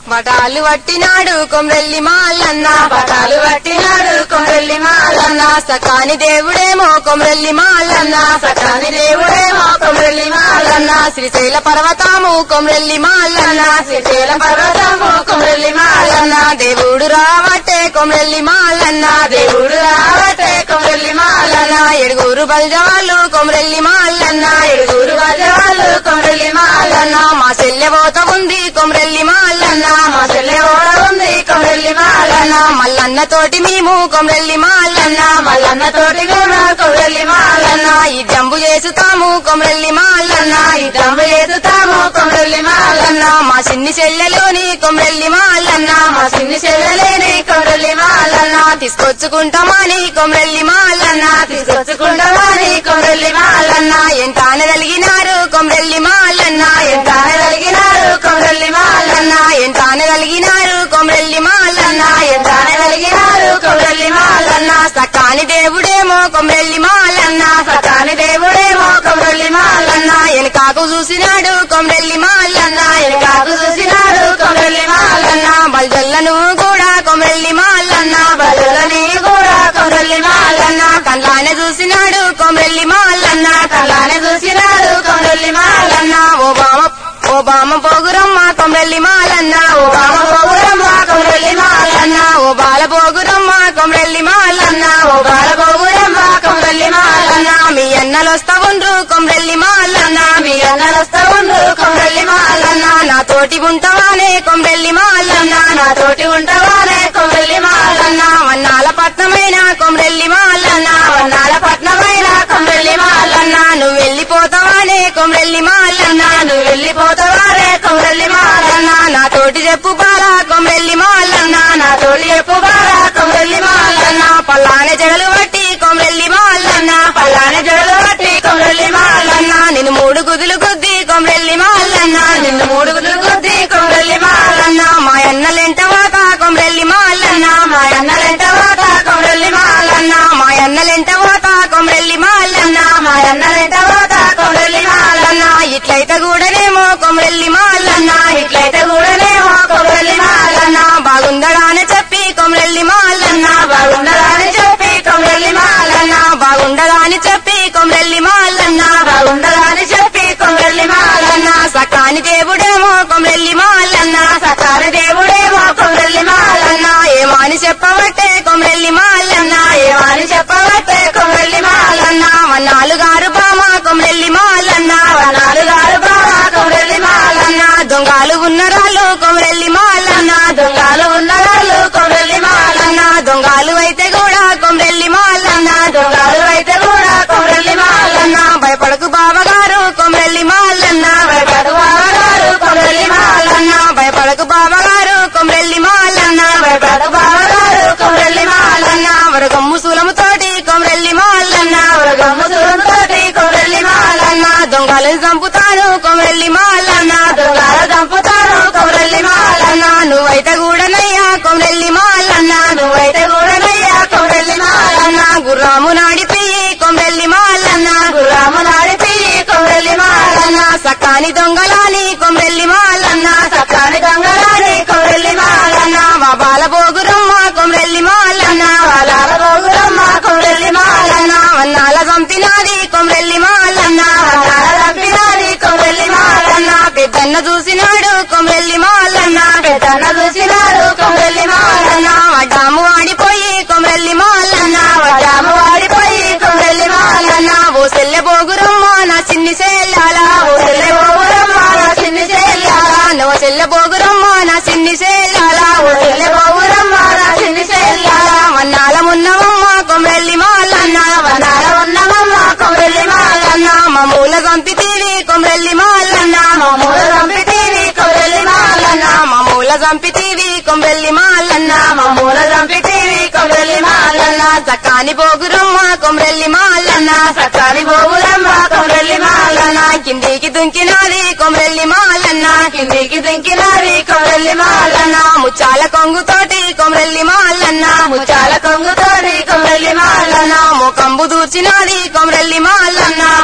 బటాలు పట్టినాడు కొమ్రెల్లి మాలన్న పటాలు పట్టినాడు కొమ్రెల్లి మాలన్న సకాని దేవుడేమో కొమ్రెల్లి మాలన్న సకాని దేవుడేమో కొమ్రెల్లి మాలన్న మాలన్న శ్రీశైల పర్వతము కొమ్రెల్లి మాలన్న శ్రీశైల పర్వతము కొమ్రెల్లి మాలన్న మాలన్న దేవుడు రావట్టే కొమ్రెల్లి మాలన్న దేవుడు రావటే కొమ్రెల్లి మాలన్న మాలన్న ఎడుగురు బల్జవాళ్ళు కొమ్రెల్లి మాలన్న ఏడుగురు వాళ్ళు కొమ్రెల్లి మాలన్న మాలన్న మా చెల్లె పోత ఉంది కొమ్రెల్లి మాలన్న మా చెల్లె ఓడ ఉంది కొమ్రెల్లి మాలన్న మాలన్న మల్లన్న తోటి మేము కొమ్రెల్లి మాలన్న మల్లన్న తోటి కూడా కొమ్రెల్లి మాలన్న మాలన్న ఈ జంబు చేసుతాము కొమ్రెల్లి మాలన్న ఈ దమ్ము ఎదుతాము కొమ్రెల్లి మాలన్న మాలన్న మా చిన్ని చెల్లెలోని కొమ్రెల్లి మాలన్న మా చిన్ని చెల్లెలేని కొమ్రెల్లి మాలన్న మాలన్న తీసుకొచ్చుకుంటామని కొమ్రెల్లి మాలన్న తీసుకొచ్చుకుంటామని కొమ్రెల్లి మాలన్న మాలన్న ఎంతాన కలిగినారు కొమ్రెల్లి మాలన్న ఎంతాన కలిగినారు కొమ్రెల్లి మాలన్న మాలన్న ఎంతాన కలిగినారు కొమ్రెల్లి మాలన్న ఎంతాన కలిగినారు కొమ్రెల్లి మాలన్న మాలన్న సకాని దేవుడేమో కొమ్రెల్లి మాలన్న సకాని దేవుడేమో కొమ్రెల్లి మాలన్న మాలన్న వెనకాకు చూసినాడు కొమ్రెల్లి మాలన్న కాకు చూసినాడు కొమ్రెల్లి మాలన్న మాలన్న బల్జల్లను కూడా కొమ్రెల్లి మాలన్న బలులని కూడా కొమ్రెల్లి మాలన్న మాలన్న కళ్ళానే చూసినాడు కొమ్రెల్లి మాలన్న కళ్ళానే చూసినాడు కొమ్రెల్లి మాలన్న మాలన్న ఓ బామ ఓ బామ పోగురమ్మ కొమ్రెల్లి మాలన్న ఓ బామ బామ పోగురమ్మ కొమ్రెల్లి మాలన్న ఓ బాల పోగురమ్మ కొమ్రెల్లి మాలన్న ఓ బాల పోగురమ్మ కొమ్రెల్లి మాలన్న మాలన్న మీ అన్నలు వస్తా ఉండ్రు కొమ్రెల్లి మాలన్న మీ అన్నలొస్తా ఉండు కొమ్రెల్లి మాలన్న మాలన్న నా తోటి ఉంటావానే కొమ్రెల్లి మాలన్న నా తోటి ఉంటావానే కొమ్రెల్లి మాలన్న మాలన్న వన్నాల పట్నమైన కొమ్రెల్లి మాలన్న వన్నాల పట్నమైన కొమ్రెల్లి మాలన్న మాలన్న నువ్వు వెళ్ళిపోతావానే కొమ్రెల్లి మాలన్న నువ్వు వెళ్ళిపోతావానే కొమ్రెల్లి మాలన్న మాలన్న నా తోటి చెప్పు బాల కొమ్రెల్లి మాలన్న నా తోటి చెప్పు బారా కొమ్రెల్లి మాలన్న మాలన్న పల్లానే జడలు బట్టి కొమ్రెల్లి మాలన్న పల్లాని జడలు బట్టి కొమ్రెల్లి మాలన్న మాలన్న నిన్ను మూడు గుదులు గుద్ది కొమ్రెల్లి మాలన్న నిన్ను మూడు గుడ్లు కొద్ది కొమ్రెల్లి మాలన్న మాలన్న మా అన్నలెంట వాత కొమ్రెల్లి మాలన్న మా అన్నలెంట వాత కొమ్రెల్లి మాలన్న మాలన్న మా అన్నలెంట వాత కొమ్రెల్లి మాలన్న మా అన్నలెంట వాత కొమ్రెల్లి మాలన్న మాలన్న ఇట్లయితే కూడానేమో కొమ్రెల్లి మాలన్న ఇట్లయితే కూడానేమో కొమ్రెల్లి మాలన్న మాలన్న బాగుందడా అని చెప్పి కొమ్రెల్లి మాలన్న బాగుండదా అని చెప్పి కొమ్రెల్లి మాలన్న మాలన్న బాగుండదా అని చెప్పి కొమ్రెల్లి మాలన్న బాగుండదా అని చెప్పి కొమ్రెల్లి మాలన్న మాలన్న సకాని దేవుడేమో కొమ్రెల్లి మాలన్న సకాల దేవుడేమో కొమ్రెల్లి మాలన్న మాలన్న ఏమాని చెప్పబట్టే కొమ్రెల్లి మాలన్న ఏమని చెప్పవట్టే కొమ్రెల్లి మాలన్న మాలన్న వన్నాలు గారు బామ కొమ్రెల్లి మాలన్న వనాలు గారు బావా కొమ్రెల్లి మాలన్న మాలన్న దొంగలు ఉన్నరాళ్ళు కొమ్రెల్లి మాలన్న దొంగలు ఉన్నవాళ్ళు కొమ్రెల్లి మాలన్న మాలన్న దొంగలు అయితే కూడా కొమ్రెల్లి మాలన్న దొంగలు అయితే కూడా కొమ్రెల్లి మాలన్న మాలన్న భయపడకు బావగారు కొమ్రెల్లి మాలన్న భయపడు బావగారు కొమ్రెల్లి మాలన్న మాలన్న భయపడకు బావగారు కొమ్రెల్లి మాలన్న భయపడు బావగారు కొమ్రెల్లి మాలన్న మాలన్న వరగమ్ము శూలముతోటి కొమ్రెల్లి మాలన్న వరగమ్ము తోటి కొమ్రెల్లి మాలన్న మాలన్న దొంగలను చంపుతాను కొమ్రెల్లి మాలన్న దొంగల దంపుతాను కొమ్రెల్లి మాలన్న మాలన్న నువ్వైతే కూడానయ్యా కొమ్రెల్లి మాలన్న నువ్వైతే కూడనయ్యా కొమ్రెల్లి మాలన్న మాలన్న గుర్రాము నాడిపోయి కొమ్రెల్లి మాలన్న గుర్రాము నాడిపి కొమ్రెల్లి మాలన్న మాలన్న సకాని దొంగలాని కొమ్రెల్లి మాలన్న సకాని దొంగలాని కొమ్రెల్లి మాలన్న మాలన్న మా బాల పోగురమ్మ కొమ్రెల్లి మాలన్న వాళ్ళ గోగురమ్మ కొమ్రెల్లి మాలన్న మాలన్న వన్నాల చంపినాది కొమ్రెల్లి మాలన్న వన్నాల చంపినాది కొమ్రెల్లి మాలన్న మాలన్న పెద్దన్న చూసినాడు కొమ్రెల్లి మాలన్న పెద్దన్న చూసినాడు కొమ్రెల్లి మాలన్న మాలన్న వడ్డాము ఆడిపోయి కొమ్రెల్లి మాలన్న వడ్డాము వాడిపోయి కొమ్రెల్లి మాలన్న మాలన్న ఓ సెల్లె పోగురమ్మ నా చిన్ని సేల్లాల ఓ చెల్లె గోగురమ్మ నా చిన్ని చెల్లాల నువ్వు చెల్లె పోగురమ్మ నా చిన్ని సేల్లాల ఓ చెల్లె గోగురమ్మ నా చిన్ని చెల్లాల వన్నాల మున్నవమ్మ కొమ్రెల్లి మాలన్న వనాల ఉన్నమమ్మ కొమ్రెల్లి మాలన్న మమ్మూల చంపితీవి కొమ్రెల్లి మాలన్న మమ్మూల చంపితీవి కొమ్రెల్లి మాలన్న మమ్మూల చంపితీవి కొమ్రెల్లి మాలన్న మమ్మూల చంపితీవి కొమ్రెల్లి మాలన్న చక్కాని పోగురమ్మ కొమ్రెల్లి మాలన్న సకాని గోగురమ్మ కొమ్రెల్లి మాలన్న కిందికి దుంకినాది కొమ్రెల్లి మాలన్న కిందికి దింకినారి కొమ్రెల్లి మాలన్న మాలన్న ముచ్చాల కొంగుతోటి కొమ్రెల్లి మాలన్న ముచ్చాల కొంగుతోని కొమ్రెల్లి మాలన్న మాలన్న ముఖంబు దూర్చినాది కొమ్రెల్లి మాలన్న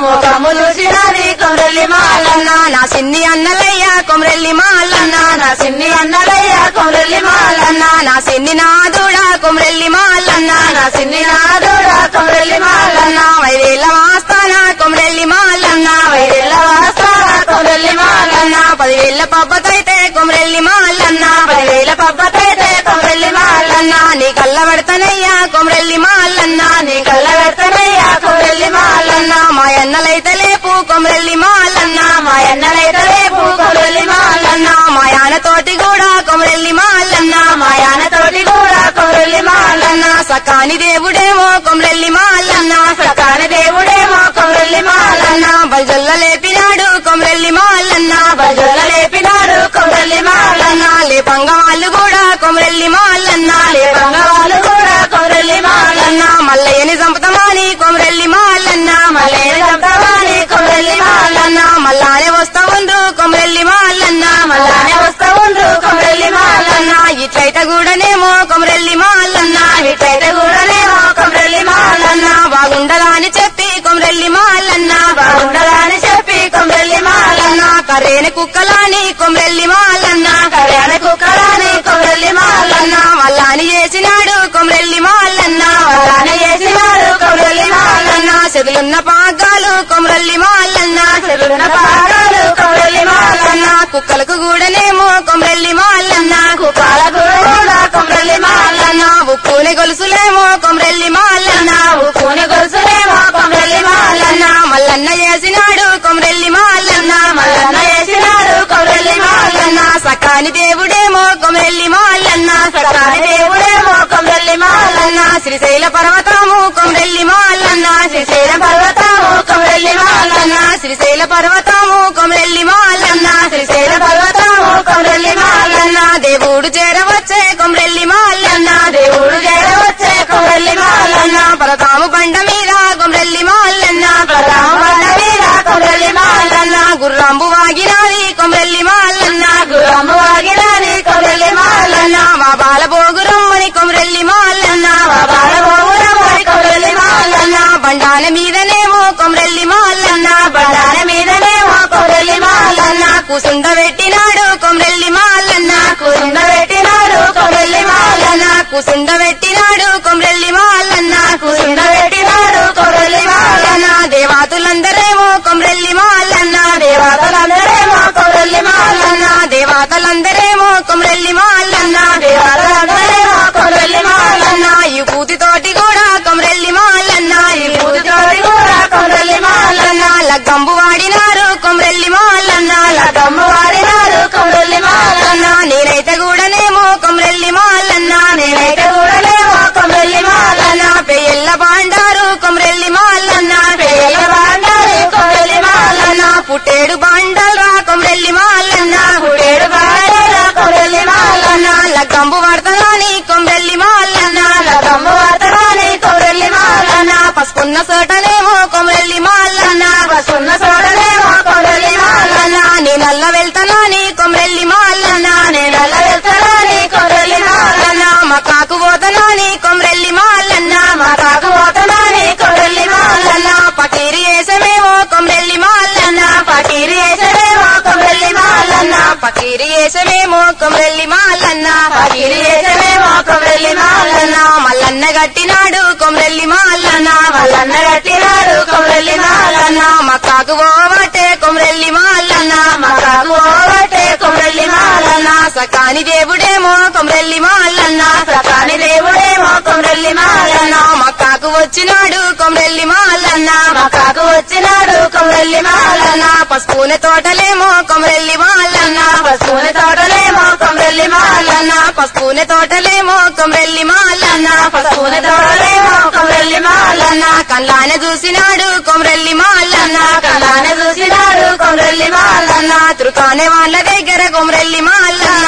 ముఖము చూసినది కొమరెల్లి మాలన్న నా సిన్ని అన్నలయ్య కొమరెల్లి మాలన్న నా సిన్ని అన్నలయ్య కొమరెల్లి మాలన్న నా సిన్ని నాదుడా కొమరెల్లి మాలన్న నా సిన్ని నాదుడ కొమరెల్లి మాలన్న వైరేళ్ళ వాస్తాన కొమరెల్లి మాలన్న వైరెల్ల వాస్తాన కొమరెల్లి మాలన్న పదివేళ్ళ పబ్బతైతే కొమరెల్లి మాలన్న పదివేల పబ్బతైతే కొమరెల్లి మాలన్న నీ కళ్ళ పెడతానయ్యా కొమరెల్లి మాలన్న నీ కళ్ళ పెడతనయ్య కొమరెల్లి మాలన్న మా అన్నలైతే లేపు కొమరెల్లి మాలన్న మా ఎన్నలైతే రేపు కొమరెల్లి మాలన్న మా తోటి కూడా కొమరెల్లి మాలన్న మా తోటి కూడా కొమరెల్లి మాలన్న సకాని దేవుడేమో కొమరెల్లి మాలన్న సకాని దేవుడేమో కొమరెల్లి మాలన్న బల్జల్ల లేపినాడు కొమరెల్లి మాలన్న బజల్ల లేపినాడు కొమరెల్లి మాలన్న లేపంగ వాళ్ళు కూడా కొమరెల్లి మాలన్న లేపంగ వాళ్ళు కూడా కొమరెల్లి మాలన్న మల్లయ్యని చంపుతామని కొమరెల్లి మాలన్న మలేని చంపవాని కొమరెల్లి మాలన్న మల్లానే వస్తా ఉండ్రు కొమరెల్లి మాలన్న మల్లానే వస్తా ఉండ్రు కొమరెల్లి మాలన్న ఇట్లయితే కూడానేమో కొమరెల్లి మాలన్న ఇటైతే కూడానేమో కొమరెల్లి మాలన్న బాగుండదా అని చెప్పి కొమరెల్లి మాలన్న బాగుండదని చెప్పి కొమరెల్లి మాలన్న కర్రేని కుక్కలాని కొమరెల్లి మాలన్న కళ్యాణ కుక్కరాని కొమరెల్లి మాలన్న మల్లాని చేసినాడు కొమరెల్లి మాలన్న వల్లానే చేసినాడు కొమరెల్లి మాలన్న చెదులున్న పాగాలు కొమరెల్లి మాలన్న చెరువున పాడాలు కొమరెల్లి మాలన్న కుక్కలకు కూడానేమో కొమరెల్లి మాలన్న కుప్పాల కూడా కొమరెల్లి మాలన్న ఉప్పుని గొలుసులేమో కొమరెల్లి మాలన్న ఉప్పుని గొలుసులేమో కొమరెల్లి మాలన్న మల్లన్న చేసినాడు కొమరెల్లి మాలన్న మల్లన్న చేసినాడు కొమరెల్లి మాలన్న సకాని దేవుడేమో కొమరెల్లి మాలన్న సకాని దేవుడేమో కొమరెల్లి మాలన్న శ్రీశైల పర్వతము కొమరెల్లి మాలన్న శ్రీశైల పర్వతము కొమరెల్లి మాలన్న శ్రీశైల పర్వతము కొమరెల్లి మాలన్న శ్రీశైల పర్వతము కొమరెల్లి మాలన్న దేవుడు చేరవచ్చే కొమరెల్లి మాలన్న దేవుడు చేరవచ్చే కొమరెల్లి మాలన్న పరతాము బండ మీద కొమరెల్లి మాలన్న ప్రధామ బండ మీద కొమరెల్లి మాలన్న గుర్రంబు వాగినాది కొమరెల్లి మాలన్న గురమ్మ వాగినాని కొమరెల్లి మాలన్న మా బాల బోగురమ్మని కొమరెల్లి మాలన్న మా బాలబోగురమ్మని కొమరెల్లి మాలన్న బండాల మీదనేమో కొమరెల్లి మాలన్న బండాల మీదనేమో కొమరెల్లి మాలన్న కూసుండ పెట్టినాడు కొమరెల్లి మాలన్న కూసుండ పెట్టినాడు కొమరెల్లి మాలన్న కూసుండ పెట్టినాడు కొమరెల్లి మాలన్న కూసుండ పెట్టినాడు కొమరెల్లి మాలన్న దేవాతులందరేమో కొమరెల్లి మాలన్న దేవతలందరేమో కొమరెల్లి మాలన్న దేవాతలందరేమో కొమరెల్లి మాలన్న దేవతలందరేమో కొమరెల్లి మాలన్న ఈ పూతితోటి కూడా కొమరెల్లి మాలన్న ఈ పూజోడి కూడా కొమరెల్లి మాలన్న లగ్గంబు వాడినారు కొమరెల్లి మాలన్న లగమ్మ వాడినాడు కొమరెల్లి మాలన్న నేనైతే కూడానేమో కొమరెల్లి మాలన్న నేనైతే కూడానేమో కొమరెల్లి మాలన్న పెయ్యల్ల బాండారు కొమరెల్లి మాలన్న పేల బాండాలి కొమరెల్లి మాలన్న పుట్టేడు బాండల్రా కొమరెల్లి మాలన్న పుడేడు బాండాల కొమరెల్లి మాలన్న లగ్గంబు వాడతాని కొమరెల్లి మాలన్న లగమ్మ వాడతాని కొమరెల్లి మాలన్న పసుకున్న సోటనేమో కొమరెల్లి మాలన్న పసున్న సోడలేమో కొమరెల్లి మాలన్న నీ నల్ల వెళ్తానని కొమరెల్లి మాలన్న నేనల్ల వెళ్తానని కొమరెల్లి మాలన్న మా కాకు పోతానని కొమరెల్లి మాలన్న మా కాకు పోతానని కొమరెల్లి మాలన్న పకీరి వేసమేమో కొమరెల్లి మాలన్న పకీరి వేసడేమో కొమరెల్లి మాలన్న పకీరి వేసమేమో కొమరెల్లి మాలన్న పకీరి వేసడేమో కొమరెల్లి మాలన్న మల్లన్న గట్టినాడు కొమరెల్లి మాలన్న మల్లన్న కట్టినాడు కొమరెల్లి మాలన్న మా కాకు పోవటే కొమరెల్లి మాలన్న మా కాకు పోవటే కొమరెల్లి మాలన్న సకాని దేవుడేమో కొమరెల్లి మాలన్న సకాని దేవుడేమో కొమరెల్లి మాలన్న మా కాకు వచ్చినాడు కొమరెల్లి మాలన్న మా కాకు వచ్చినాడు కొమరెల్లి మాలన్న పసుపుని తోటలేమో కొమరెల్లి మాలన్న పశువుని తోటలేమో కొమరెల్లి మాలన్న పసుపుని తోటలేమో కొమరెల్లి మాలన్న పశువుని తోటలేమో కొమరెల్లి మాలన్న కళ్ళానే చూసినాడు కొమరెల్లి మాలన్న కళ్ళానే చూసినాడు కొమరెల్లి మాలన్న త్రుకానే వాళ్ళ దగ్గర కొమరెల్లి మాలన్న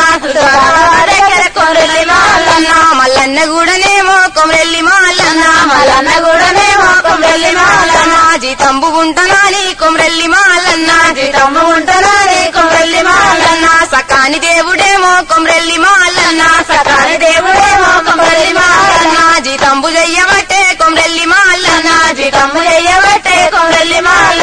దగ్గర కొమరెల్లి మాలన్న మల్లన్న కూడానేమో కొమరెల్లి మాలన్న మల్లన్న కూడానేమో కొమరెల్లి మాలన్న జీతంబు ఉంటనాని కొమరెల్లి మాలన్న జీతమ్మ ఉంటనాని కొమరెల్లి మాలన్న సకాని దేవుడేమో కొమరెల్లి మాలన్న సకాని దేవుడేమో కొమరెల్లి మాలన్న జీతంబు చెయ్యబట్టే కొమరెల్లి మాలన్న జీతమ్మ చెయ్యబట్టే కొమరెల్లి మాలన్న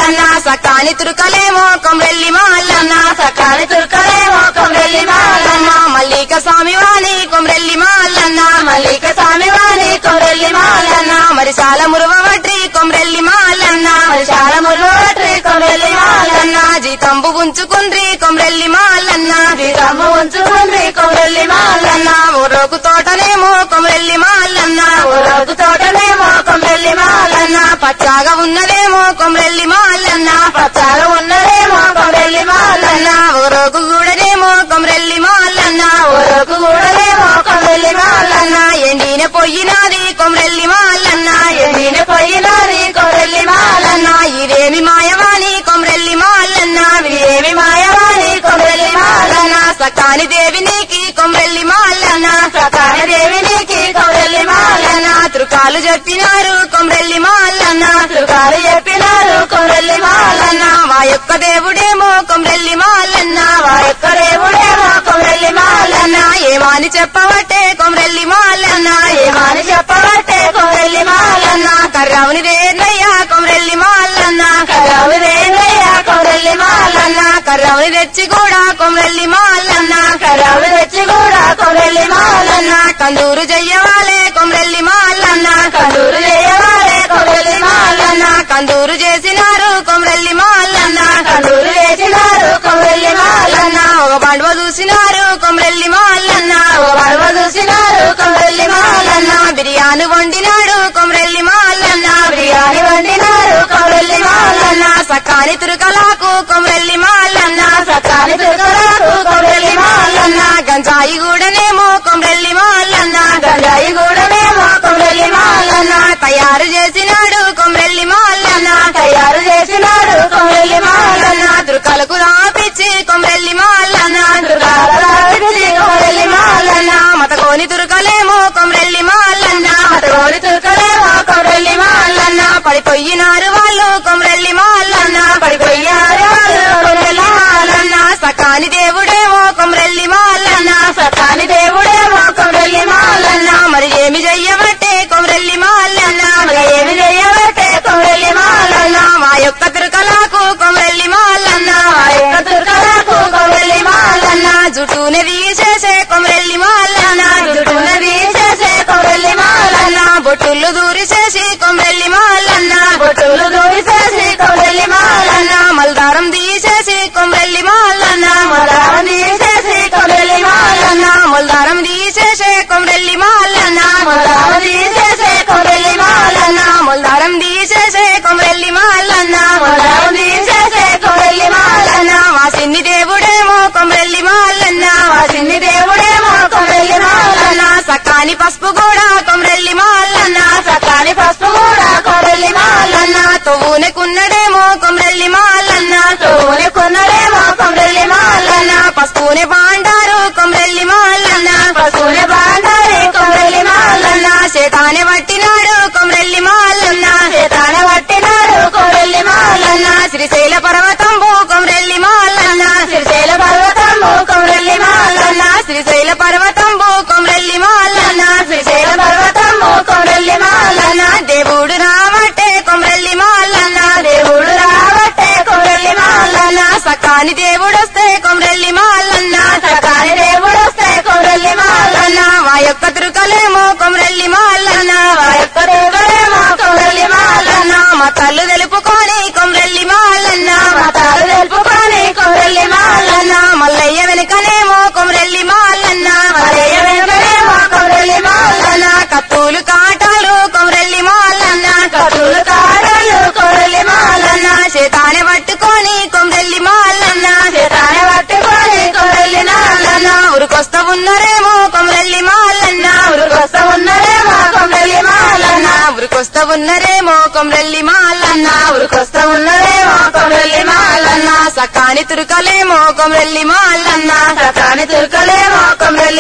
మాలన్న సకాని తురుకలేమో కొమ్రెల్లి మాలన్న సకాని తుర్కలేమో కొమ్రెల్లి మాలన్న మల్లిక స్వామి వాణి కొమ్రెల్లి మాలన్న మల్లిక స్వామి వారి కొమ్రెల్లి మాలన్న మరి చాలా మురువవట్రి కొమ్రెల్లి మాలన్న మరి చాలా ముర్రోట్రి కొమ్రెల్లి మాలన్న జీతంబు ఉంచుకుండ్రి కొమ్రెల్లి మాలన్న శ్రీరాము ఉంచుకుంది కొమ్రెల్లి మాలన్న ఊరోకు తోటనేమో కొమ్రెల్లి మాలన్న ఊరోగు తోటనేమో కొమ్రెల్లి మాలన్న పచ్చాగా ఉన్నదేమో కొమ్రెల్లి మాలన్న పచ్చాలు ఉన్నదేమో కొమ్రెల్లి మాలన్న ఊరోకు కూడనేమో కొమ్రెల్లి మాలన్న ఊరోగు కూడలేమో కొమ్రెల్లి మాలన్న ఎండిన పొయ్యినాది కొమ్రెల్లి మాలన్న ఎదిన పోయినాది కొమ్రెల్లి మాలన్న ఇదేమి మాయవాణి కొమ్రెల్లి మాలన్న ఏమి మాయవాణి కొమ్రెల్లి మాలన్న సకాని దేవి నీకి కొమ్రెల్లి మాలన్న సకాని దేవినికి కొమ్రెల్లి మాలన్న త్రుకాలు చెప్పినారు కొమ్రెల్లి మాలన్న త్రుకాలు చెప్పినారు కొమ్రెల్లి మాలన్న మా యొక్క దేవుడేమో కొమ్రెల్లి మాలన్న మా యొక్క దేవుడేమో కొమ్రెల్లి మాలన్న ఏమాని చెప్పవట్టే కొమ్రెల్లి మాలన్న ఏమని చెప్పబట్టే కొమ్రెల్లి మాలన్న కర్రావుని రేనయ్యా కొమ్రెల్లి మాలన్న కరావు రేంగయ్య కొమ్రెల్లి మాలన్న కర్రావుని తెచ్చి కూడా కొమ్రెల్లి మాలన్న కరావు తెచ్చి కూడా కొమ్రెల్లి మాలన్న కందూరు జయ్యవాలే కొమ్రెల్లి మాలన్న కందూరు చేయవాలే కొమ్రెల్లి మాలన్న కందూరు చేసినారు కొమ్రెల్లి మాలన్న కందూరు వేసినారు కొమ్రెల్లి మాలన్న ఒక బండవ చూసినారు కొమ్రెల్లి మాలన్న ఓ పడవ చూసినారు కొమ్రెల్లి మాలన్న బిర్యానీ వండినాడు కొమ్రెల్లి మాలన్న బిర్యానీ వండినారు కొమ్రెల్లి మాలన్న సకాని తురుకలాకు కొమ్రెల్లి మాలన్న సత్తాని తుర్కలకు కొమ్రెల్లి మాలన్న గంజాయి కూడానేమో కొమ్రెల్లి మాలన్న గంగాయి గూడమేమో కొమ్రెల్లి మాలన్న తయారు చేసినాడు కొమ్రెల్లి మాలన్న తయారు చేసినాడు కొమ్రెల్లి మాలన్న తురుకలకు రాపిచ్చి కొమ్రెల్లి మాలన్న దుర్గారావిడి కొమ్రెల్లి మాలన్న మతకోని తురుకలేమో కొమ్రెల్లి మాలన్న అతగోని తుర్కలేమో కొమ్రెల్లి మాలన్న పడిపోయినారు వాళ్ళు కొమ్రెల్లి మాలన్న పడిపోయారు వాళ్ళు కొమ్రెల్లి మాలన్న సకాని దేవుడేమో కొమ్రెల్లి మాలన్న సత్తాని దేవుడేమో కొమ్రెల్లి మాలన్న మరి ఏమి చెయ్యబట్టే కొమ్రెల్లి మాలన్న మరి ఏమి చేయబట్టే కొమ్రెల్లి మాలన్న మా యొక్క తిరుకలకు కొమ్రెల్లి మాలన్న ఆ యొక్క తుర్కలకు కొమ్రెల్లి మాలన్న జుట్టునే తీసేసే కొమ్రెల్లి మాలన్న జుట్టున తీసేసే కొమ్రెల్లి మాలన్న బొట్టులు దూరిసేసి కొమ్రెల్లి మాలన్న బొట్టులు దూరిసేసి కొమ్రెల్లి మాలన్న మల్దారం తీసేసి కొమ్రెల్లి మాలన్న మొదలం తీసేసి కొమ్రెల్లి మాలన్న మల్దారం తీసేసే కొమ్రెల్లి మాలన్న మొదలం తీసేసే కొమ్రెల్లి మాలన్న మల్దారం తీసేసే కొమ్రెల్లి మాలన్న మొదలం తీసేసే కొమ్రెల్లి మాలన్న మా సిన్ని దేవుడేమో కొమ్రెల్లి మాలన్న మా చిన్ని దేవుడేమో కొమ్రెల్లి మాలన్న సకాని పసుపు కూడా కొమ్రెల్లి మాలన్న సకాని పసుపు కూడా కొమ్రెల్లి మాలన్న తొవ్వునకున్నడేమో కొమ్రెల్లి మాలన్న తోనే కొన్నడేమో కొమ్రెల్లి మాలన్న పసుపునే బాండారు కొమ్రెల్లి మాలన్న పశువుని బాండారి కొమ్రెల్లి మాలన్న చేతానే పట్టినాడు కొమ్రెల్లి మాలన్న చేతాన పట్టినాడు కొమ్రెల్లి మాలన్న శ్రీశైల పర్వతంబు కొమ్రెల్లి మాలన్న శ్రీశైల పర్వతము కొమ్రెల్లి మాలన్న శ్రీశైల పర్వతంబు కొమ్రెల్లి మాలన్న శ్రీశైల పర్వతము కొమ్రెల్లి మాలన్న దేవుడు రావటే కొమ్రెల్లి మాలన్న దేవుడు రావట్టే కొమ్రెల్లి మాలన్న సకాని దేవుడొస్తే కొమ్రెల్లి మాలన్న సకాని దేవుడు వస్తే కొమ్రెల్లి మాలన్న మా యొక్క తిరుకలేమో కొమ్రెల్లి మాలన్న ఆ యొక్క దేవుడేమో కొమ్రెల్లి మాలన్న మా తల్లు తెలుపుకొని కొమ్రెల్లి మాలన్న మతాలు తెలుపుకొని కొమ్రెల్లి మాలన్న మల్లయ్య వెనుకనేమో కొమ్రెల్లి మాలన్న మలయ వెనుకనేమో కొమ్రెల్లి మాలన్న కత్తులు కాటాలు కొమ్రెల్లి మాలన్న కతులు కాడలు కొమ్రెల్లి మాలన్న చేతానే పట్టుకొని కొమ్రెల్లి మాలన్న చేతాన పట్టుకొని కొమ్రెల్లి నాలన్న ఉరికొస్తా ఉన్నారేమో కొమ్రెల్లి మాలన్న ఉరుకొస్త ఉన్నదేమో కొమ్రెల్లి మాలన్న ఉరికొస్తా ఉన్నారేమో కొమ్రెల్లి మాలన్న ఉరుకొస్త ఉన్నదేమో కొమ్రెల్లి మాలన్న సకాని తురుకలేమో కొమ్రెల్లి మాలన్న సకాని తుర్కలేమో కొమ్రెల్లి మాలన్న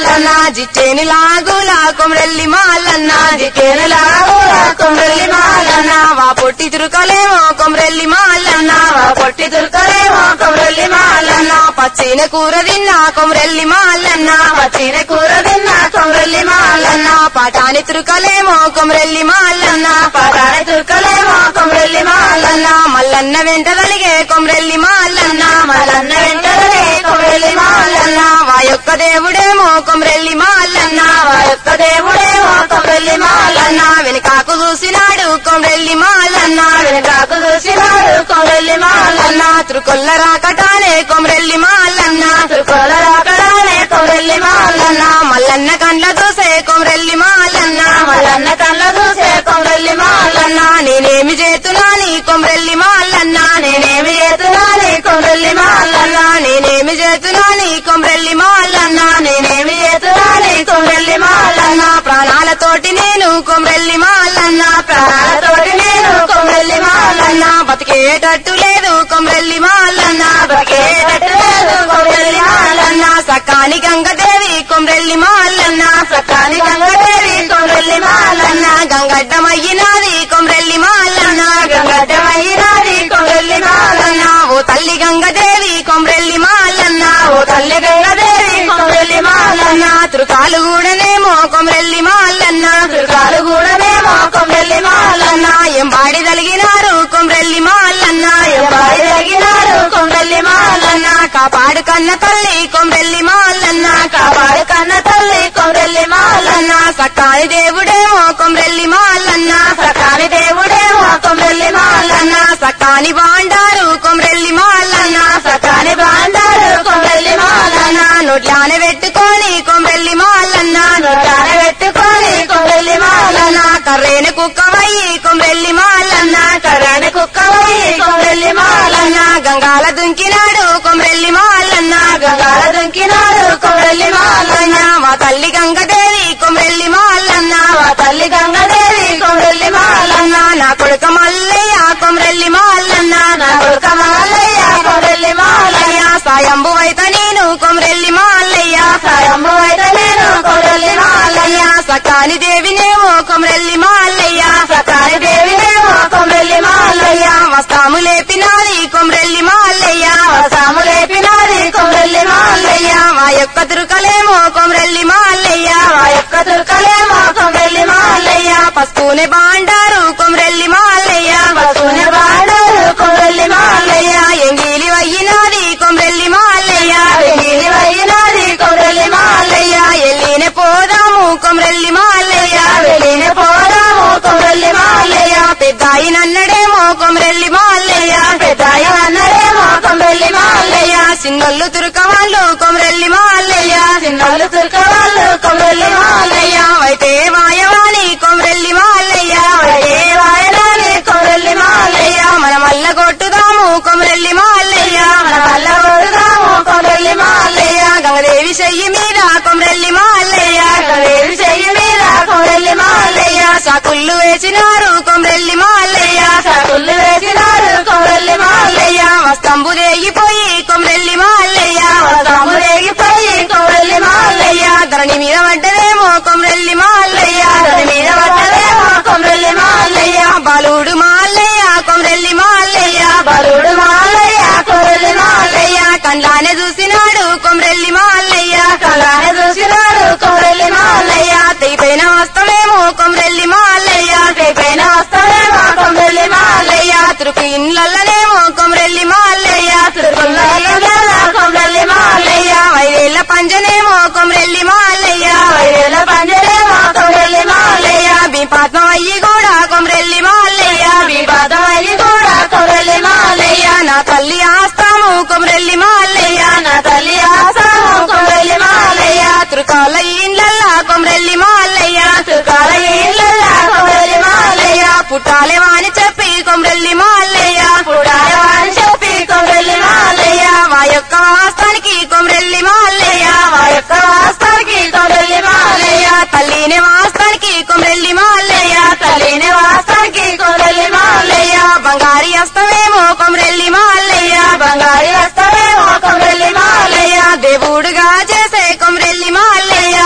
మాలన్న జిట్టేని లాగులా కొమరెల్లి మాలన్న జికేను లాగులా కొమరెల్లి మాలన్న వా పొట్టి తురుకలేమో కొమరెల్లి మాలన్న వా పొట్టి దుర్గలేమో కొమరెల్లి మాలన్న పచ్చిన కూర తిన్నా కొమరెల్లి మాలన్న పచ్చిన కూర తిన్న కొమరెల్లి మాలన్న పాటాని తురుకలేమో కొమరెల్లి మాలన్న పదాని దుర్గలేమో కొమరెల్లి మాలన్న మల్లన్న వెంట కలిగే కొమరెల్లి మాలన్న మలన్న వెంటనే కొమరెల్లి మాలన్న వా యొక్క దేవుడేమో కొమరెల్లి మాలన్న మా యొక్క దేవుడేమో కొమరెల్లి మాలన్న వెనుకాకు చూసినాడు కొమరెల్లి మాలన్న వెనకాకు చూసినాడు కొమరెల్లి మాలన్న త్రుకొల్ల రాకటానే కొమరెల్లి మాలన్న త్రికోల రాకడానే కొమరెల్లి మాలన్న మల్లన్న కండ్ల దోసే కొమరెల్లి మాలన్న మలన్న కళ్ళ చూసే కొమరెల్లి మాలన్న నేనేమి చేతున్నాని కొమరెల్లి మాలన్న నేనేమి చేస్తున్నాని కొమరెల్లి మాలన్న నేనేమి చేతున్నాని కొమరెల్లి మాలన్న నేనేమి చేస్తున్నాని కొమరెల్లి మాలన్న ప్రాణాలతోటి నేను కొమరెల్లి మాలన్న ప్రాణాలతోటి నేను కొమరెల్లి మాలన్న బతికేటట్టు లేదు కొమరెల్లి మాలన్న బతికేటట్టు లేదు కొమరెల్లి మాలన్న సకాని గంగదేవి కొమరెల్లి మాలన్న సకాని గంగదేవి కొమరెల్లి మాలన్న గంగడ్డమయ్యినాది కొమరెల్లి మాలన్న గంగడ్డమైనాది కొమరెల్లి మాలన్న ఓ తల్లి గంగదేవి కొమరెల్లి మాలన్న ఓ తల్లి గంగదేవి కొమరెల్లి మాలన్న త్రుకాలు కూడానేమో కొమరెల్లి మాలన్న దుర్గాలు కూడానేమో కొమరెల్లి మాలన్న ఎంబాడి తలిగినారు కొమరెల్లి మాలన్న ఎంబాడి తగినారు కొమరెల్లి మాలన్న కాపాడు కన్న తల్లి కొమరెల్లి మాలన్న కాపాడు కన్న తల్లి కొమరెల్లి మాలన్న సకాని దేవుడేమో కొమరెల్లి మాలన్న సకాని దేవుడేమో కొమరెల్లి మాలన్న సకాని బాండారు కొమరెల్లి మాలన్న సకాని బాండారు కొమరెల్లి మాలన్న నోట్లాన పెట్టుకొని కొమరెల్లి మాలన్న నొట్టాన పెట్టుకొని కొమరెల్లి మాలన్న కర్రేన కుక్కవయ్యి కొమరెల్లి మాలన్న కర్రని కుక్కవై కొమరెల్లి మాలన్న గంగాల దుంకినాడు కొమరెల్లి మాలన్న గంగాల దుంకినాడు కొమరెల్లి మాలన్న మా తల్లి గంగదేవి కొమరెల్లి మాలన్న మా తల్లి గంగదేవి కొమరెల్లి మాలన్న నా కొడుక మల్లయ్య కొమరెల్లి మాలన్న నా కొడుక మాలయ్య కొమరెల్లి మాలయ్య సాయంబు అయిత నేను కొమరెల్లి మాలయ్య సాయమ్ము అయితే నేను కొమరెల్లి మాలయ్య సకాని దేవినేమో కొమరెల్లి మాలయ్య సకాని దేవినేమో కొమరెల్లి మాలయ్య వస్తాము లేపినాది కొమరెల్లి మాలయ్య సాము లేపినాది కొమరెల్లి మాలయ్య మా యొక్క తురుకలేమో కొమరెల్లి మాలయ్య మా యొక్క తుర్కలేమో కొమరెల్లి మాలయ్య పసుపునే బాండారు కొమరెల్లి మాలయ్య బతుకుని బాడారు కొమరెల్లి మాలయ్య ఎంగిలి వయ్యినాది కొమరెల్లి మాలయ్య వెంగిలి వైనాది కొమరెల్లి మాలయ్య ఎల్లినే పోదాము కొమరెల్లి మాలయ్య వెళ్ళిన పోదాము కొమరెల్లి మాలయ్య పెద్దాయి నన్నడేమో కొమరెల్లి మాలయ్య పెద్దాయ అన్నడేమో కొమరెల్లి మాలయ్య చిన్నోళ్ళు తురుకవాళ్ళు కొమరెల్లి మాలయ్య చిన్నోళ్ళు తుర్కవాళ్ళు కొమరెల్లి మాలయ్య అయితే వాయవాణి కొమరెల్లి మాలయ్య ఏ వాయనాలి కొమరెల్లి మాలయ్య మన మల్ల కొట్టుదాము కొమరెల్లి మాలయ్య మన వల్ల ఓడుదాము కొమరెల్లి మాలయ్య గంగదేవి చెయ్యి మీద కొమరెల్లి మాలయ్య వేరు చెయ్యి మీద కొమరెల్లి మాలయ్య సాకుళ్ళు వేసినారు కొమరెల్లి మాలయ్య సకుళ్ళు వేసినారు కొమరెల్లి మాలయ్య వస్తంబు దేగిపోయి కొమరెల్లి మాలయ్య వస్తాము రేగిపోయి కొమరెల్లి మాలయ్య ధరణి మీద పడ్డదేమో కొమరెల్లి మాలయ్య దాని మీద పడ్డదేమో కొమరెల్లి మాలయ్య బాలుడు మాలయ్య కొమరెల్లి మాలయ్య బలుడు మాలయ్య కొమరెల్లి మాలయ్య కండ్లానే చూసినాడు కొమరెల్లి మాలయ్య కళానే చూసినాడు కొమరెల్లి మాలయ్య తెగిపోయిన వస్తమేమో కొమరెల్లి మాలయ్య రేపైన వస్తాడేమో కొమరెల్లి మాలయ్య తురుకు ఇండ్లనేమో కొమరెల్లి మాలయ్య తిరుపతిలో కొమరెల్లి మాలయ్య ఐదేళ్ల పంజనేమో కొమరెల్లి మాలయ్య ఐదేళ్ల పంజరేమో కొమరెల్లి మాలయ్య బిపాత్మ అయ్యి కూడా కొమరెల్లి మాలయ్య వివాదమని కూడా కొమరెల్లి మాలయ్య నా తల్లి ఆస్తాము కొమరెల్లి మాలయ్య నా తల్లి ఆసాము కొమరెల్లి మాలయ్య తురుకాల ఇండ్లల్లా కొమరెల్లి మాలయ్య తుకాల ఇళ్ళల్లా కొమరెల్లి మాలయ్య పుట్టాలే వాని చెప్పి కొమరెల్లి మాలయ్య పుడాయవాని చెప్పి కొమరెల్లి మాలయ్య మా యొక్క వాస్తానికి కొమరెల్లి మాలయ్య మా యొక్క వాస్తానికి కొమరెల్లి మాలయ్య తల్లిని వాస్తానికి కొమరెల్లి మాలయ్య తల్లిని వాస్తానికి కొమరెల్లి మాలయ్య బంగారి అస్తమేమో కొమరెల్లి మాలయ్య బంగారి వస్తావేమో కొమరెల్లి మాలయ్య దేవుడుగా చేసే కొమరెల్లి మాలయ్య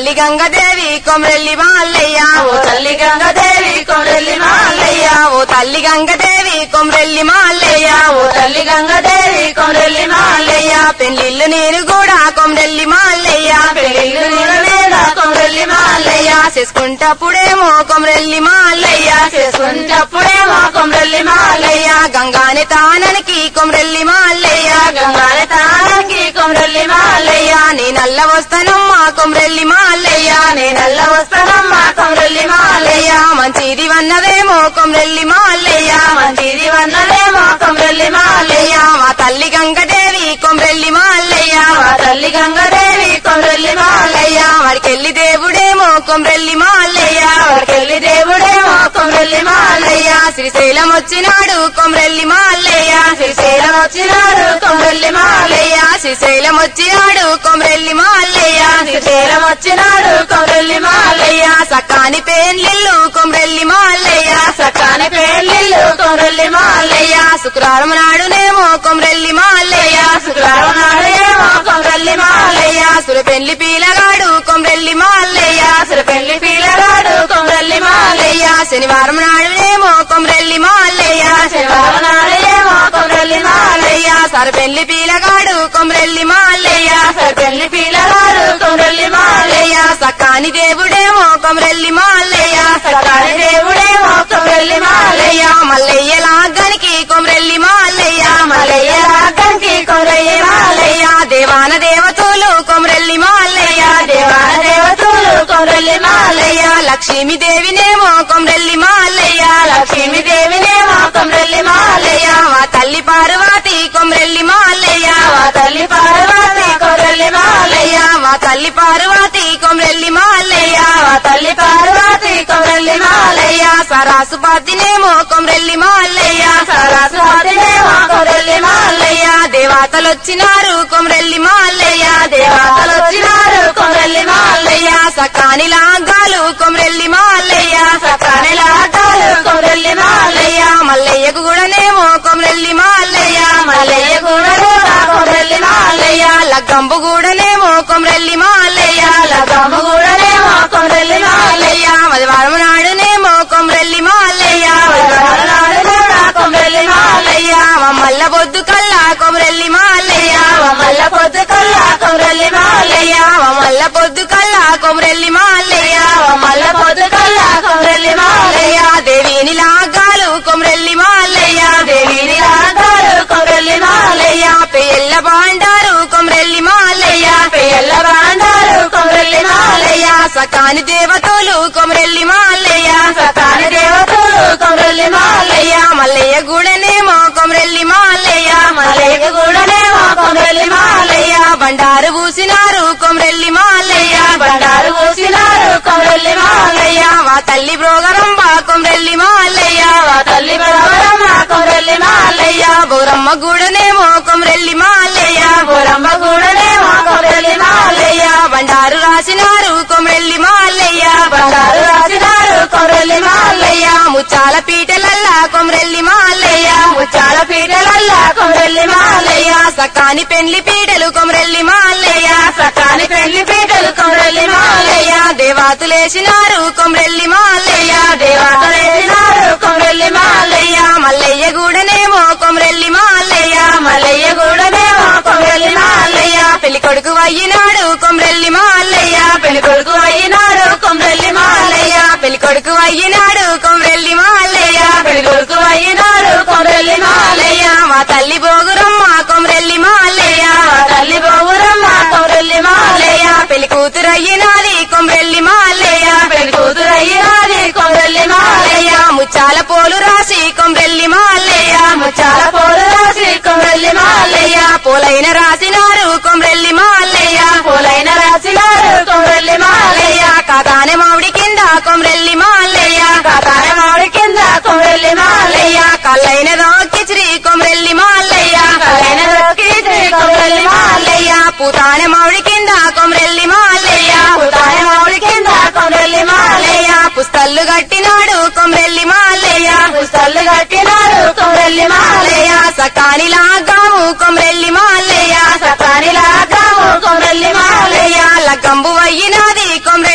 తల్లి గంగదేవి కొమరెల్లి మాల్లయ్య ఓ తల్లి గంగదేవి కొమరెల్లి మాలయ్య ఓ తల్లి గంగదేవి కొమరెల్లి మాల్లయ్య ఓ తల్లి గంగదేవి కొమరెల్లి మాలయ్య పెళ్లిళ్ళు నేను కూడా కొమరెల్లి మాల్లయ్య పెళ్ళిళ్ళు నేను మీద కొమరెల్లి మాలయ్య చేసుకుంటప్పుడేమో కొమరెల్లి మాల్లయ్య చేసుకుంటప్పుడేమో కొమరెల్లి మాలయ్య గంగాని తాననికి కొమరెల్లి మాల్లయ్య గంగాల తానికి కొమరెల్లి మాలయ్య నీ నల్ల వస్తానమ్మా కొమరెల్లి మాల్లయ్య నేనల్ల వస్తానమ్మా కొమరెల్లి మాలయ్య మంచిది వన్నదేమో కొమరెల్లి మాల్లయ్య మంచిది వన్నదేమో కొమరెల్లి మాలయ్య మా తల్లి గంగదేవి కొమరెల్లి మాల్లయ్య మా తల్లి గంగదేవి కొమరెల్లి మాలయ్య వాడికెళ్ళి దేవుడేమో కొమరెల్లి మాల్లయ్య వాడికెళ్ళి దేవుడేమో కొమరెల్లి మాలయ్య శ్రీశైలం వచ్చినాడు కొమరెల్లి మాల్లయ్య శ్రీశైలం వచ్చినాడు కొమరెల్లి మాలయ్య శ్రీశైలం వచ్చినాడు కొమరెల్లి మాల్లయ్య శ్రీశైలం వచ్చినాడు కొమరెల్లి మాలయ్య సకాని పేర్లిల్లు కొమరెల్లి మాల్లయ్య సకాని పెళ్ళిళ్ళు కొమరెల్లి మాలయ్య శుక్రవారం నాడునేమో కొమరెల్లి మాల్లయ్య శుక్రవారం నాడేమో కొమరెల్లి మాలయ్య సుర పెళ్లి పీలగాడు కొమరెల్లి మాల్లయ్య అసలు పెళ్లి పిల్లగాడు కొమరెల్లి మాలయ్య శనివారం నాడునేమో కొమరెల్లి మాల్లయ్య శనివారం నాడేమో కొమరెల్లి మాలయ్య సర పెళ్లి పీలగాడు కొమరెల్లి మాల్లయ్య అసలు పెళ్లి పిల్లగాడు కొమరెల్లి మాలయ్య సకాని దేవుడేమో కొమరెల్లి మాల్లయ్య సకాని దేవుడేమో కొమరెల్లి మాలయ్య మల్లయ్య లాగానికి కొమరెల్లి మాల్లయ్య మలయ్య రాగంకి కొమరెల్లి మాలయ్య దేవాన దేవతలు కొమరెల్లి మాల్లయ్య దేవాన దేవతలు కొమరెల్లి మాలయ్య లక్ష్మీ దేవినేమో కొమరెల్లి మాల్లయ్య లక్ష్మీ దేవినేమో కొమరెల్లి మాలయ్య మా తల్లి పార్వతి కొమరెల్లి మాల్లయ్య మా తల్లి పార్వతి కొమరెల్లి మాలయ్య మా తల్లి పార్వతి కొమరెల్లి మాల్లయ్య మా తల్లి పార్వతి కొమరెల్లి మాలయ్య సరాసుపాతినేమో కొమరెల్లి మాల్లయ్య సరస్వతినేమో కొమరెల్లి మాలయ్య దేవతలు వచ్చినారు కొమరెల్లి మాల్లయ్య దేవతలు వచ్చినారు కొమరెల్లి మాలయ్య సకాని లాగాలు కొమరెల్లి మాల్లయ్య సకాని లాటాలు కొమరెల్లి మాలయ్య మల్లయ్యకు కూడానేమో కొమరెల్లి మాల్లయ్య మల్లయ్య కూడా కొమరెల్లి మాలయ్య లగ్గంబు కూడానేమో కొమరెల్లి మాల్లయ్య లగమ్మ కూడానేమో కొమరెల్లి మాలయ్య మదివారం నాడునేమో కొమరెల్లి మాల్లయ్య నాడు కూడా కొమరెల్లి మాలయ్య మల్ల బొద్దు కల్లా కొమరెల్లి మాల్లయ్య మల్ల పొద్దు కల్లా కొమరెల్లి మాలయ్య మల్ల పొద్దు కల్లా కొమరెల్లి మాల్లయ్య మల్ల పొద్దు కల్లా కొమరెల్లి మాలయ్య దేవిని లాగాలు కొమరెల్లి మాల్లయ్య దేవిని రాగారు కొమరెల్లి మాలయ్య పెళ్ళ బాండారు కొమరెల్లి మాల్లయ్య పెళ్ళ బాండారు కొమరెల్లి మాలయ్య సకాని దేవతలు కొమరెల్లి మాల్లయ్య సకాని దేవతలు కొమరెల్లి మాలయ్య మల్లయ్య గూడనేమో కొమరెల్లి మాల్లయ్య మల్లయ్య కూడానేమో కొమరెల్లి మాలయ్య బండారు పూసినారు కొమరెల్లి మాల్లయ్య బండారు పూసినారు కొమరెల్లి మాలయ్య మా తల్లి బ్రోగరంబ కొమరెల్లి మాల్లయ్య మా తల్లి బడవరమ్మ కొమరెల్లి మాలయ్య బౌరమ్మ గూడనేమో కొమరెల్లి మాల్లయ్య బోరమ్మ కూడానేమో కొమరెల్లి మాలయ్య బండారు రాసినారు కొమరెల్లి మాల్లయ్య బండారు రాసినారు కొమరెల్లి మాలయ్య ముచ్చాల పీటలల్లా కొమరెల్లి మాల్లయ్య ముచ్చాల పీటలల్లా కొమరెల్లి మాలయ్య సకాని పెండ్లి పీటలు కొమరెల్లి మాల్లయ్య సకాని పెళ్లి పీటలు కొమరెల్లి మాలయ్య దేవాతులేసినారు కొమరెల్లి మాల్లయ్య దేవతలేసినారు కొమరెల్లి మాలయ్య మల్లయ్య గూడనేమో కొమరెల్లి మాల్లయ్య మల్లయ్య కూడానేమో కొమరెల్లి మాలయ్య పెళ్లి కొడుకు అయ్యినాడు కొమరెల్లి మాల్లయ్య పెళ్లి కొడుకు అయినాడు కొమరెల్లి మాలయ్య పెళ్లి కొడుకు అయ్యినాడు కొమరెల్లి మాల్లయ్య పెళ్లి కొడుకు అయినాడు కొమరెల్లి మాలయ్య మా తల్లి బోగురమ్మ కొమరెల్లి మాల్లయ్య మా తల్లి బొగురమ్మ కొమరెల్లి మాలయ్య పెళ్లి కూతురు అయ్యినాది కొమరెల్లి మాల్లయ్య పెళ్లి కూతురు అయినాది కొమరెల్లి మాలయ్య ముచ్చాల పోలు రాసి కొమరెల్లి మాల్లయ్య ముచ్చాల పోలు రాసి కొమరెల్లి మాలయ్య పోలైన రాసినారు కొమరెల్లి మాల్లయ్య పూలైన రాసినారు కొమరెల్లి మాలయ్య కాకానే మామిడి కింద కొమరెల్లి మాల్లయ్య కాకాయ మామిడి కింద కొమరెల్లి మాలయ్య కల్లైన కిచిరి కొమరెల్లి మాల్లయ్య కలైన దొరికి శ్రీ కొమరెల్లి మాలయ్య పూతానే మామిడి కింద కొమరెల్లి మాల్లయ్య పూతాయ మామిడి కింద కొమరెల్లి మాలయ్య పుస్తల్లు కట్టినాడు కొమరెల్లి మాల్లయ్య పుస్తలు కట్టినాడు కొమరెల్లి మాలయ్య సకాని లాగాము కొమరెల్లి మాల్లయ్య సకాని లాగాము కొమరెల్లి మాలయ్య లగ్గంబు అయ్యినాది కొమరెల్లి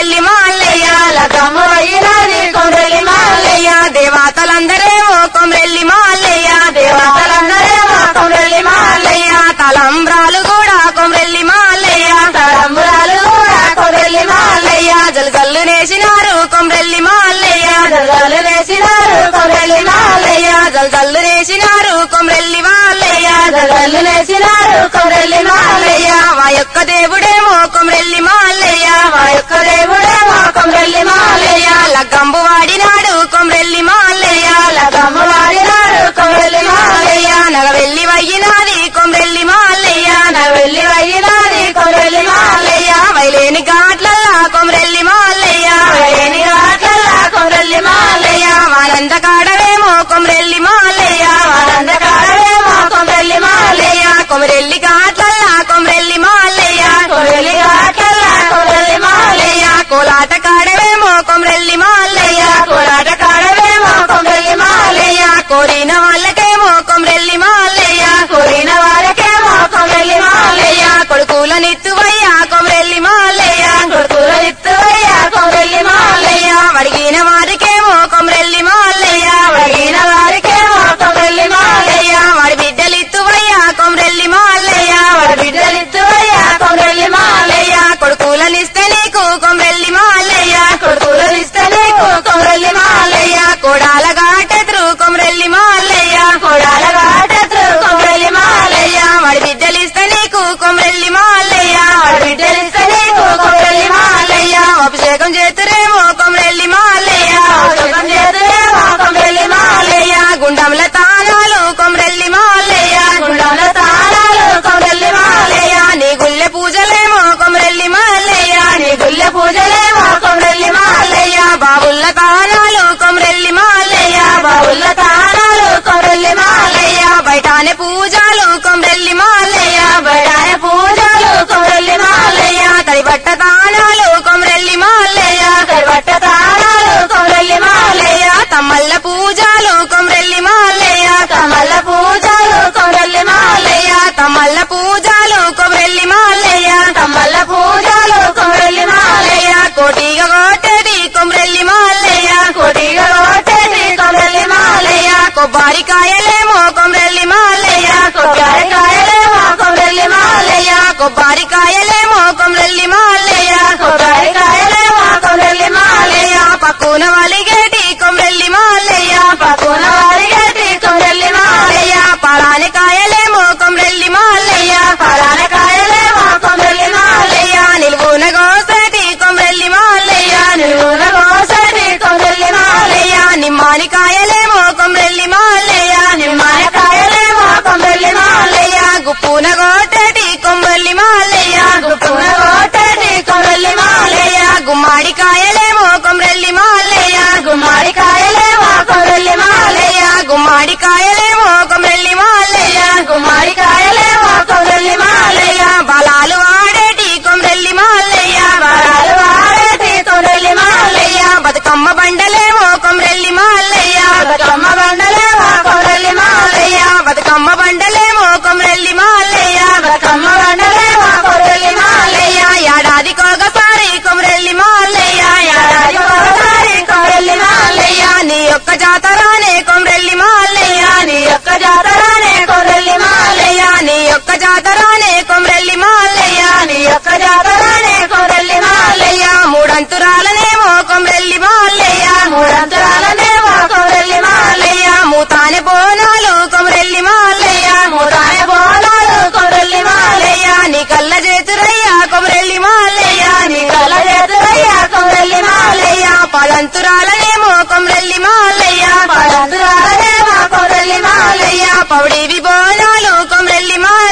జల్లు వేసినారు కొమ్రెల్లి మాలయ్య జల్జల్లు వేసినారు కొమ్రెల్లి వాళ్ళయ్య జల్లు వేసినారు కొమ్రెల్లి మాలయ్య మా యొక్క దేవుడేమో కొమ్రెల్లి మాల్లయ్య మా యొక్క దేవుడే మా కొమ్రెల్లి మాలయ్య లగ్గంబు వాడినాడు కొమ్రెల్లి మాల్లయ్య లగమ్మ వాడినాడు కొమ్రెల్లి మాలయ్య నగవెల్లి వయ్యినాది కొమ్రెల్లి మాల్లయ్య నా వెళ్ళి వయ్యినాది కొమ్రెల్లి మాలయ్య వైలేని ఘాట్లల్లా కొమ్రెల్లి మాల్లయ్య వేణి రాట్లల్లా కొమ్రెల్లి మాలయ్య వానంద కాడవేమో కొమ్రెల్లి మాల్లయ్య ఆనందకారమే మా కొమ్రెల్లి మాలయ్య కొమరెల్లి ఘాట్లల్లా కొమ్రెల్లి మాల్లయ్య కొమ్రెల్లి రాట్లల్లా కొమ్రెల్లి మాలయ్య కోలాట కాడవేమో కొమ్రెల్లి మాల్లయ్య కోలాట కాడమే మా కొమ్రెల్లి మాలయ్య కోరిన వాళ్ళకేమో కొమ్రెల్లి మాల్లయ్య కోరిన వారికే మా కొమ్రెల్లి మాలయ్య కొడుకులనిత్తువయ్యా కొమ్రెల్లి మాల్లయ్య కొడుకుల ఇత్తువయ్య కొమ్రెల్లి మాలయ్య అడిగిన వారికేమో కొమ్రెల్లి మాల్లయ్య అడిగిన వారికే మా కొమ్రెల్లి మాలయ్య వాడి బిడ్డలిత్తువయ్యా కొమ్రెల్లి మాల్లయ్య వాడి బిడ్డలిత్తువయ్య కొమ్రెల్లి మాలయ్య కొడుకులనిస్తే నీకు కొమ్రెల్లి మాల్లయ్య కొడుకుల ఇస్తే నీకు కొమ్రెల్లి మాలయ్య కోడాల ఘాటెదురు కొమ్రెల్లి మాల్లయ్య కొడాల వాటెత్రు కొమ్రెల్లి మాలయ్య వాడి బిడ్డలిస్తే నీకు కొమ్రెల్లి మాల్లయ్య వాడి బిడ్డలిస్తే నీకు కొమ్రెల్లి మాలయ్య అభిషేకం చేతురేమో కొమ్రెల్లి మాల్లయ్య సుఖం చేతులే మా కొమ్రెల్లి మాలయ్య గుండంల తాళాలు కొమ్రెల్లి మాల్లయ్య గుండంలో తాళాలు కొమ్రెల్లి మాలయ్య నీ గుళ్ళె పూజలేమో కొమ్రెల్లి మాల్లయ్య నీ గుళ్ళె పూజలే మా కొమ్రెల్లి మాలయ్య బాబుల్ల తాళాలు కొమ్రెల్లి మాల్లయ్య బావుల తాళాలు కొమ్రెల్లి మాలయ్య బయటానే పూజలు కొమ్రెల్లి మాల్లయ్య బడాయ పూజలు కొమ్రెల్లి మాలయ్య తడి బట్ట తాళాలు కొమ్రెల్లి మాల్లయ్య కర్బట్ట తాళాలు కొమ్రెల్లి మాలయ్య తమ్మల్ల పూజలు కొమ్రెల్లి మాల్లయ్య కమల పూజలు కొమ్రెల్లి మాలయ్య తమ్మల్ల పూజలు కొమ్రెల్లి మాల్లయ్య కమల పూజలు కొమ్రెల్లి మాలయ్య కోటిగా కోటేది కొమ్రెల్లి మాల్లయ్య కొడిగా కొట్టేది కొమ్రెల్లి మాలయ్య కొబ్బరికాయలేమో కొమ్రెల్లి మాల్లయ్య కొబ్బరికాయలే మా కొమ్రెల్లి మాలయ్య కొబ్బరికాయలేమో కొమ్రెల్లి మాల్లయ్య కొబ్బరికాయలే మా కొమ్రెల్లి మాలయ్య పక్కున వలిగేటి కొమ్రెల్లి మాల్లయ్య పక్కున వారిగటి కొమ్రెల్లి మాలయ్య పలాని కాయలేమో కొమ్రెల్లి మాల్లయ్య పలానకాయలే మా కొమ్రెల్లి మాలయ్య నిలువున గోసటి కొమ్రెల్లి మాల్లయ్య నిలువున కోసటి కొమ్రెల్లి మాలయ్య నిమ్మాని కాయలేమో కొమ్రెల్లి మాల్లయ్య నిమ్మకాయలే మా కొమ్రెల్లి మాలయ్య గుప్పున గోటటి కొమ్రెల్లి మాల్లయ్య గుప్పున కోటటి కొమ్రెల్లి మాలయ్య గుమ్మాడి కాయలేమో కొమ్రెల్లి మాల్లయ్య గుమ్మడికాయలే మా కొమ్రెల్లి మాలయ్య గుమ్మాడి కాయలేమో కొమ్రెల్లి మాల్లయ్య గుమ్మడికాయలే మా కొమ్రెల్లి మాలయ్య బలాలు ఆడేటి కొమ్రెల్లి మాల్లయ్య వరాలు వాడేటి కొమ్రెల్లి మాలయ్య బతుకమ్మ బండలేమో కొమ్రెల్లి మాల్లయ్య బతుకమ్మ బండలే మా కొమ్రెల్లి మాలయ్య బతుకమ్మ బండలేమో కొమ్రెల్లి మాల్లయ్య బతుకమ్మ బండలే మా కొమ్రెల్లి మాలయ్య ఏడాదికొకసారి కొమ్రెల్లి మాల్లయ్య ఏడాది ఒకసారి కొమ్రెల్లి మాలయ్య నీ యొక్క జాతరానే కొమ్రెల్లి మాల్లయ్య నీ యొక్క జాతరానే కొమ్రెల్లి మాలయ్య నీ యొక్క జాతరానే కొమ్రెల్లి మాల్లయ్య నీ యొక్క జాతరానే కొమ్రెల్లి మాలయ్య మూడంతురాలనేమో కొమ్రెల్లి మాల్లయ్య మూడంతరాలనే మా కొమ్రెల్లి మాలయ్య మూతానే బోనాలు కొమ్రెల్లి మాల్లయ్య మూడాయ బోనాలు కొమ్రెల్లి మాలయ్య నీ కళ్ళ చేతురయ్యా కొమ్రెల్లి మాల్లయ్య నీ కల చేతులయ్య కొమ్రెల్లి మాలయ్య పదంతురాలనేమో కొమ్రెల్లి మాల్లయ్య పడంతురాలనే మా కొమ్రెల్లి మాలయ్య పౌడివి బోనాలు కొమ్రెల్లి మాల్లయ్య